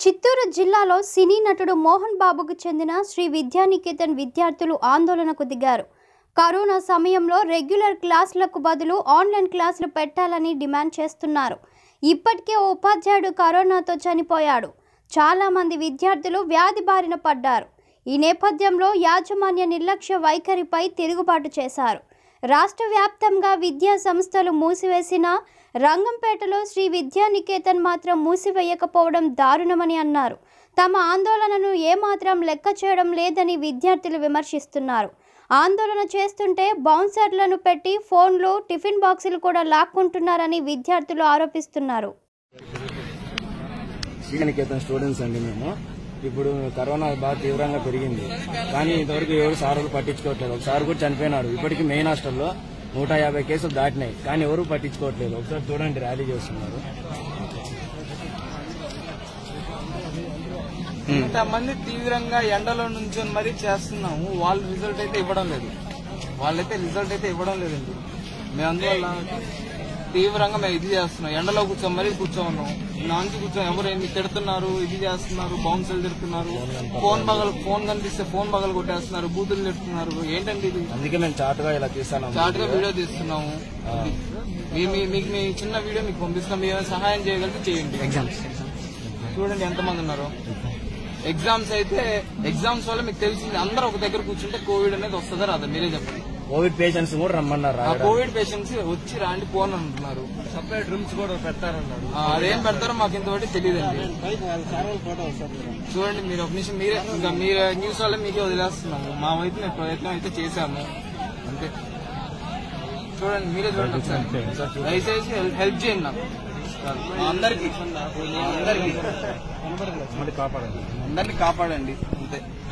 చిత్తూరు జిల్లాలో సినీ నటుడు మోహన్ బాబుకు చెందిన శ్రీ విద్యానికేతన్ విద్యార్థులు ఆందోళనకు దిగారు కరోనా సమయంలో రెగ్యులర్ క్లాసులకు బదులు ఆన్లైన్ క్లాసులు పెట్టాలని డిమాండ్ చేస్తున్నారు ఇప్పటికే ఓ ఉపాధ్యాయుడు కరోనాతో చనిపోయాడు చాలామంది విద్యార్థులు వ్యాధి బారిన పడ్డారు ఈ నేపథ్యంలో యాజమాన్య నిర్లక్ష్య వైఖరిపై తిరుగుబాటు చేశారు రాష్ట్ర వ్యాప్తంగా విద్యా సంస్థలు మూసివేసిన రంగంపేటలో శ్రీ విద్యానికేతన్ మాత్రం మూసివేయకపోవడం దారుణమని అన్నారు తమ ఆందోళనను ఏమాత్రం లెక్క చేయడం లేదని విద్యార్థులు విమర్శిస్తున్నారు ఆందోళన చేస్తుంటే బౌన్సర్లను పెట్టి ఫోన్లు టిఫిన్ బాక్సులు కూడా లాక్కుంటున్నారని విద్యార్థులు ఆరోపిస్తున్నారు శ్రీనికేతన్ స్టూడెంట్స్ అండి మేము ఇప్పుడు కరోనా బాగా తీవ్రంగా పెరిగింది కానీ ఇంతవరకు ఎవరు సారులు పట్టించుకోవట్లేదు ఒక సార్ కూడా చనిపోయినాడు ఇప్పటికీ మెయిన్ హాస్టల్లో నూట యాభై కేసులు దాటినాయి కానీ ఎవరు పట్టించుకోవట్లేదు ఒకసారి చూడండి ర్యాలీ చేస్తున్నారు ఇంతమంది తీవ్రంగా ఎండలో నుంచొని మరీ చేస్తున్నాము వాళ్ళు రిజల్ట్ అయితే ఇవ్వడం లేదు వాళ్ళైతే రిజల్ట్ అయితే ఇవ్వడం లేదండి మేము అందువల్ల తీవ్రంగా మేము ఇది చేస్తున్నాం ఎండలో కూర్చొని మరీ కూర్చోన్నాం నాంచి కూర్చొని ఎవరు ఏమి తిడుతున్నారు ఇది చేస్తున్నారు బౌన్సర్లు తిడుతున్నారు ఫోన్ పగలు ఫోన్ కనిపిస్తే ఫోన్ పగలు కొట్టేస్తున్నారు బూతులు తిడుతున్నారు ఏంటండి ఇది అందుకే మేము చాటుగా ఇలా తీస్తాను చాట్ గా వీడియో తీస్తున్నాము మీ- మీ- మీకు మీ చిన్న వీడియో మీకు పంపిస్తాం మీరు ఏమైనా సహాయం చేయగలిగితే చేయండి ఎగ్జామ్స్ చూడండి ఎంతమంది ఉన్నారు ఎగ్జామ్స్ అయితే ఎగ్జామ్స్ వల్ల మీకు తెలిసింది అందరూ ఒక దగ్గర కూర్చుంటే కోవిడ్ అనేది వస్తుందా రాదా మీరే చెప్పండి కోవిడ్ పేషెంట్స్ కూడా రమ్మన్నారు ఆ రాయడానికి. కోవిడ్ పేషెంట్స్ వచ్చి రాండి పోన్ అంటున్నారు సపరేట్ రూమ్స్ కూడా పెడతారన్నాడు ఆ, అదేం పెడతారో మాకు ఇంతవరకు తెలియదండి చూడండి మీరు ఒక నిమిషం మీరే ఇంకా మీరు న్యూస్ వల్ల మీకే వదిలేస్తున్నాము మా వైపు మేము ప్రయత్నం అయితే చేశాము అంతే చూడండి మీరే చూడండి ఒకసారి దయచేసి హెల్ప్- హెల్ప్ చేయండి నాకు అందరికి అందరికి కాపాడండి అందరినీ కాపాడండి అంతే